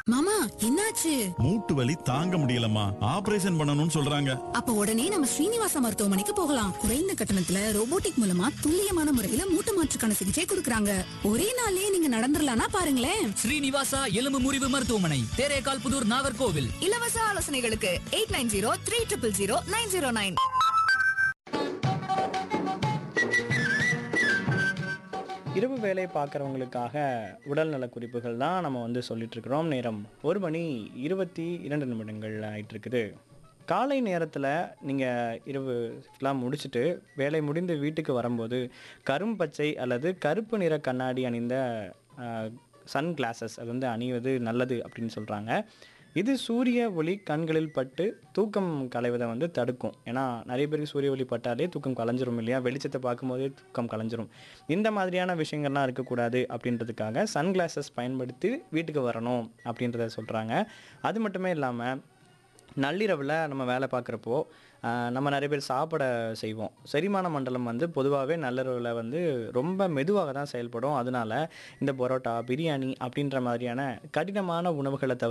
மாமா என்னாச்சு மூட்டு வலி தாங்க முடியலம்மா ஆபரேஷன் பண்ணணும்னு சொல்றாங்க அப்ப உடனே நம்ம ஸ்ரீனிவாசா மருத்துவமனைக்கு போகலாம் குறைந்த கட்டணத்துல ரோபோட்டிக் மூலமா துல்லியமான முறையில மூட்டு மாற்றுக்கான சிகிச்சை கொடுக்கறாங்க ஒரே நாள்லயே நீங்க நடந்துடலாம்னா பாருங்களேன் ஸ்ரீனிவாசா எலும்பு முறிவு மருத்துவமனை தேரேகால் புதூர் நாகர்கோவில் இலவச ஆலோசனைகளுக்கு eight nine zero three triple zero nine zero nine இரவு வேலை பார்க்குறவங்களுக்காக உடல்நல குறிப்புகள் தான் நம்ம வந்து சொல்லிட்டு இருக்கிறோம் நேரம் ஒரு மணி இருபத்தி இரண்டு நிமிடங்கள் ஆயிட்டு இருக்குது காலை நேரத்தில் நீங்கள் இரவு எல்லாம் முடிச்சுட்டு வேலை முடிந்து வீட்டுக்கு வரும்போது கரும்பச்சை அல்லது கருப்பு நிற கண்ணாடி அணிந்த சன் கிளாஸஸ் அது வந்து அணிவது நல்லது அப்படின்னு சொல்கிறாங்க இது சூரிய ஒளி கண்களில் பட்டு தூக்கம் கலைவதை வந்து தடுக்கும் ஏன்னா நிறைய பேருக்கு சூரிய ஒளி பட்டாலே தூக்கம் கலைஞ்சிரும் இல்லையா வெளிச்சத்தை பார்க்கும்போதே தூக்கம் கலைஞ்சிரும் இந்த மாதிரியான விஷயங்கள்லாம் இருக்கக்கூடாது அப்படின்றதுக்காக சன்கிளாஸஸ் பயன்படுத்தி வீட்டுக்கு வரணும் அப்படின்றத சொல்கிறாங்க அது மட்டுமே இல்லாமல் நள்ளிரவில் நம்ம வேலை பார்க்குறப்போ நம்ம நிறைய பேர் சாப்பிட செய்வோம் செரிமான மண்டலம் வந்து பொதுவாகவே நள்ளிரவில் வந்து ரொம்ப மெதுவாக தான் செயல்படும் அதனால இந்த பரோட்டா பிரியாணி அப்படின்ற மாதிரியான கடினமான உணவுகளை தவிர